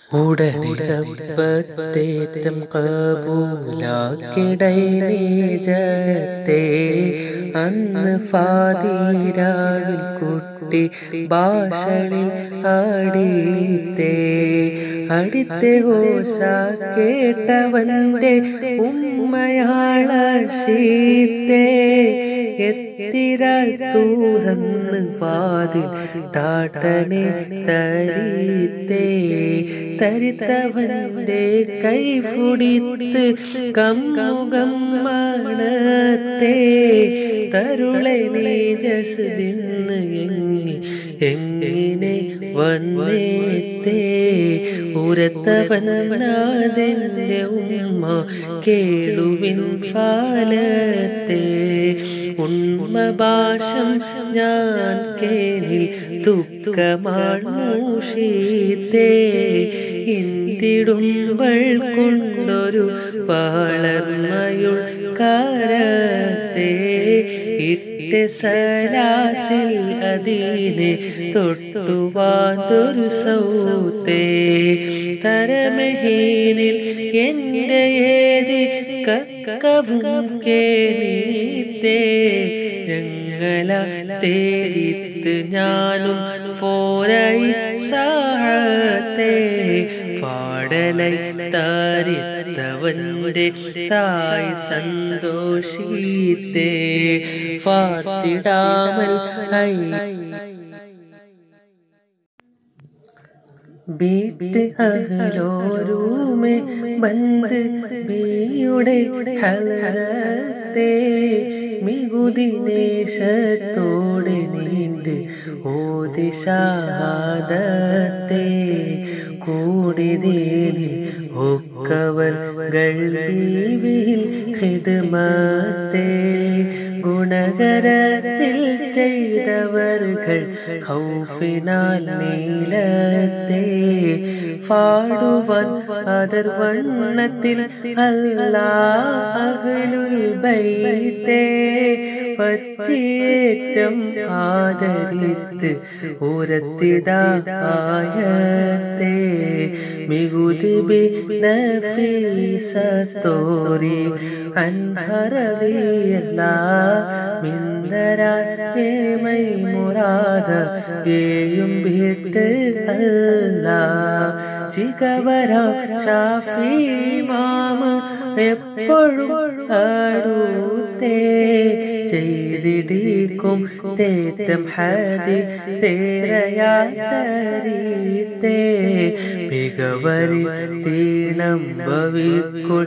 ഉടനിരപ്പത്തേറ്റം കബൂലാക്കിടയിലേജത്തെ അന്ന് ഫാദീരാവിൽ കുട്ടി ഭാഷണിൽ ആടിത്തേ അടിത്തെ ഹോഷ കേട്ടവന്റെ ഉമ്മയാള ശീത്തേ എത്തിരാൾ തൂറന്ന് വാതിൽ താട്ടനെ തരീത്തേ തരിത്തവന്റെ കൈ ഫുടിത്ത് കമ്മുകം മണത്തേ തരുളെ നീ ജസ്ദിന്ന് എങ്ങി എങ്ങനെ വന്നേത്തേ ഉരത്തവനാഥന്റെ ഉമ്മ കേളുവിൻ ഫാലത്തെ ഉണ്മ ഭാഷം ഞാൻ കേളിൽ ദുഃഖമാൾ മൂഷീത്തേ ഇന്തിടുമ്പോൾ കൊണ്ടൊരു പാളർമയുൾ കാരത്തെ ഇട്ട് സലാസിൽ അതിനെ തൊട്ടുവാതൊരു സൗത്തേ തരമഹീനിൽ എൻ്റെ ഏതി കക്കവും കേനീത്തേ ഞങ്ങള തേരിത്ത് ഞാനും ഫോരായി സാഴത്തെ പാടലൈ താരിത്തവന്റെ തായ് സന്തോഷിത്തേ ഫാത്തിടാമൽ ഐ ബീട്ട് അഹലോരൂമെ ബന്ദ് ബിയുടെ ഹലറത്തെ മികുദിനേശത്തോടെ നീണ്ട് ഓദിശാദത്തെ കൂടിതേലിൽ ഒക്കവർ ബീവിയിൽ ഹിദ്മത്തെ ഗുണകരത്തിൽ ചെയ്തവർകൾ ഹൗഫിനാൽ നീലത്തെ പാടുവാൻ അതർ വണ്ണത്തിൽ അല്ലാഹുൽ ബൈത്തേ പറ്റിയേറ്റം ആദരിത്ത് ഉരത്തിതായത്തെ മികുതി ബി നഫീസത്തോറി അൻഹറതിയല്ല മിന്നരേമൈ മുറാദ ഗേയും വിട്ട് അല്ല ചികവര ഷാഫി മാമ എപ്പോഴും ആടൂത്തേ ചെയ്തിടിക്കും തേറ്റം ഹതി തേരയാത്തരീത്തേ മികവരി തീണം ഭവിക്കുൾ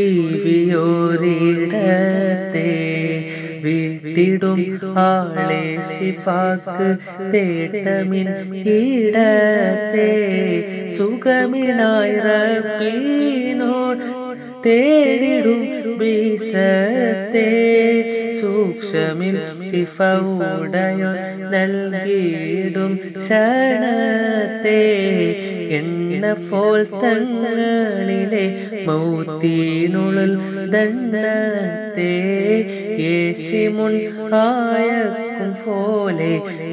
ബീവിയോരിടത്തെ വീട്ടിടും ആളെ ശിഫാക്ക് തേട്ടമിൻ ഈടത്തെ സുഖമിനായി റബ്ബീനോട് തേടിടും ബീസത്തെ സൂക്ഷ്മിൽ ശിഫൗടയോ നൽകിയിടും ശരണത്തെ എണ്ണ ഫോൽ തങ്ങളിലെ മൗത്തീനുള്ളിൽ ദണ്ഡത്തെ യേശിമുൻ ആയക്കും പോലെ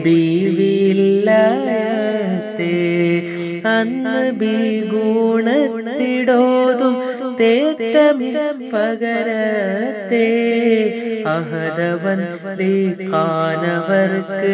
ബീവിയില്ലത്തെ അന്ന് ബി ഗുണത്തിടോതും തേറ്റമിൽ പകരത്തെ അഹദവൻ ഖാനവർക്ക്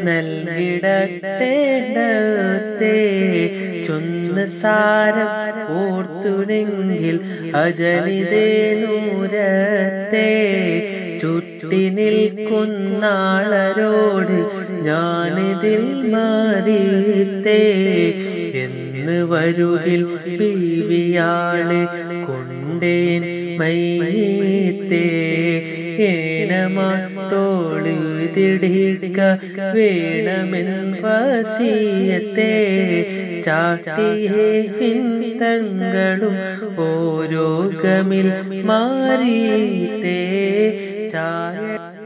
നൽകിടട്ടേണ്ടത്തെ ചൊന്ന സാരം ഓർത്തുനെങ്കിൽ അജനിതേ നൂരത്തെ ചുറ്റി നിൽക്കുന്നാളരോട് ഞാനിതിൽ മാറിത്തേ എന്ന് വരുകിൽ ബീവിയാള് കൊണ്ടേൻ മൈത്തേ ഏനമാ തോള് തിടിക്ക വേണമെൻ വസിയത്തെ ചാട്ടിയേ പിന്തങ്ങളും ഓരോ ഗമിൽ മാറിത്തേ ചായ